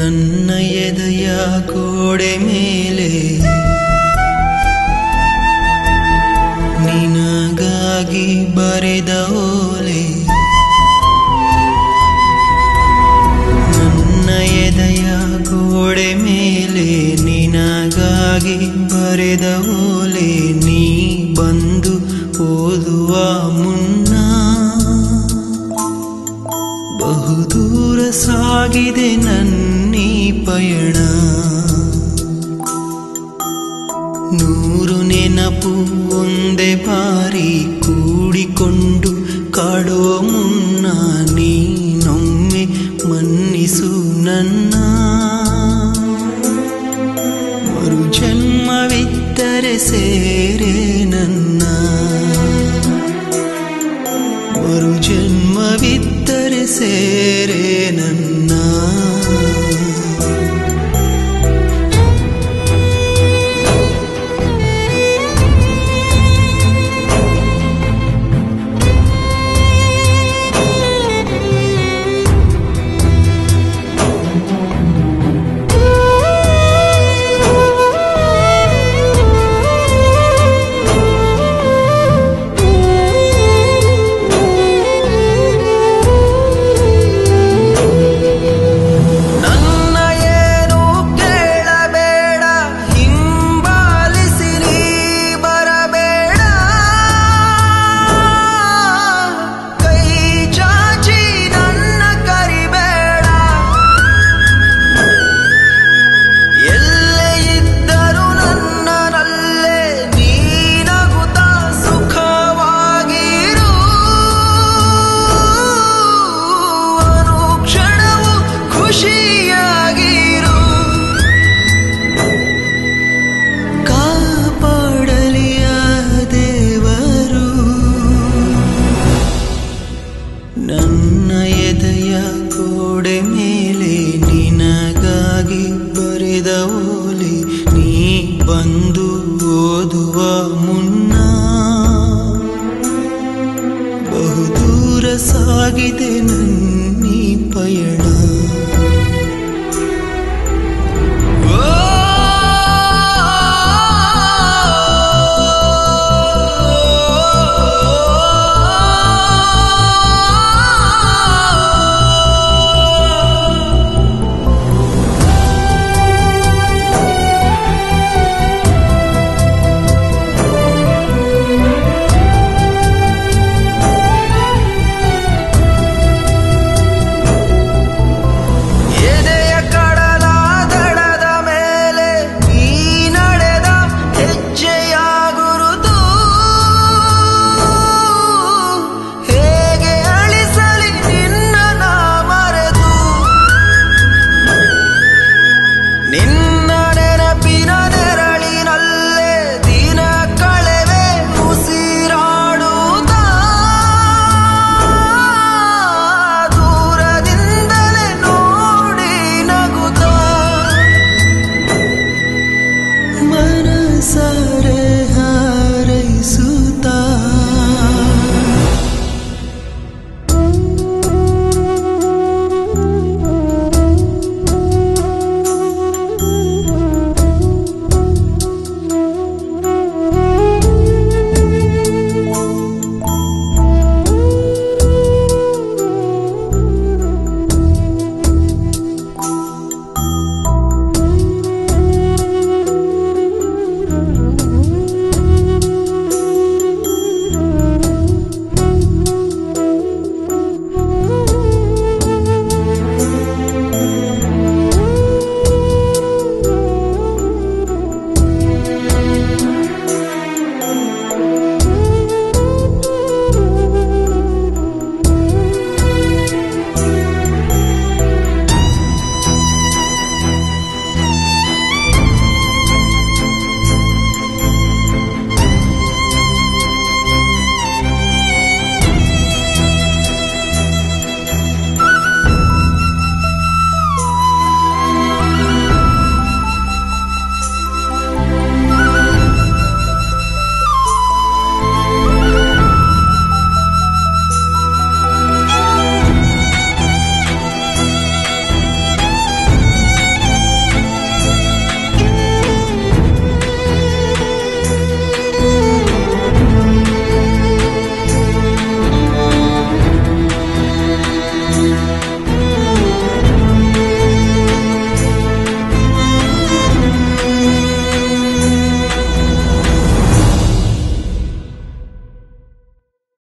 ನನ್ನ ಎದೆಯ ಗೋಡೆ ಮೇಲೆ ನಿನಗಾಗಿ ಬರೆದ ಓಲೆ ನನ್ನ ಎದೆಯ ಗೋಡೆ ಮೇಲೆ ನಿನಗಾಗಿ ಬರೆದ ಓಲೆ ನೀ ಬಂದು ಓದುವ ಮುನ್ನ ಬಹುದೂರ ಸಾಗಿದೆ ನನ್ನೀ ಪಯಣ ನೂರು ನೆನಪು ಒಂದೇ ಬಾರಿ ಕೂಡಿಕೊಂಡು ಕಾಡೋ ಮುನ್ನ ನೀನೊಮ್ಮೆ ಮನ್ನಿಸು ನನ್ನ ಮರು ಜನ್ಮವಿದ್ದರೆ ಸೇರೆ ನನ್ನ ಮರು ಜನ್ಮವಿದ್ದರೆ ಸೇರೆ ನನ್ನ ನನ್ನ ಏನು ಕೇಳಬೇಡ ಹಿಂಬಾಲಿಸಿ ನೀ ಬರಬೇಡ ಕೈ ಚಾಚಿ ನನ್ನ ಕರಿಬೇಡ ಎಲ್ಲೇ ಇದ್ದರೂ ನನ್ನನಲ್ಲೇ ನೀನಗುತ್ತ ಸುಖವಾಗಿರು ಅನುಕ್ಷಣವು ಖುಷಿಯಾಗಿರು ಕಾಪಾಡಲಿಯ ದೇವರು ನನ್ನ ಎದೆಯ ಗೋಡೆ ಮೇಲೆ ನಿನಗಾಗಿ ಬರೆದ ಓಲೆ ನೀ ಬಂದು ಓದುವ ಮುನ್ನ ಬಹುದೂರ ಸಾಗಿದೆ ನನ್ನೀ ಪಯಣ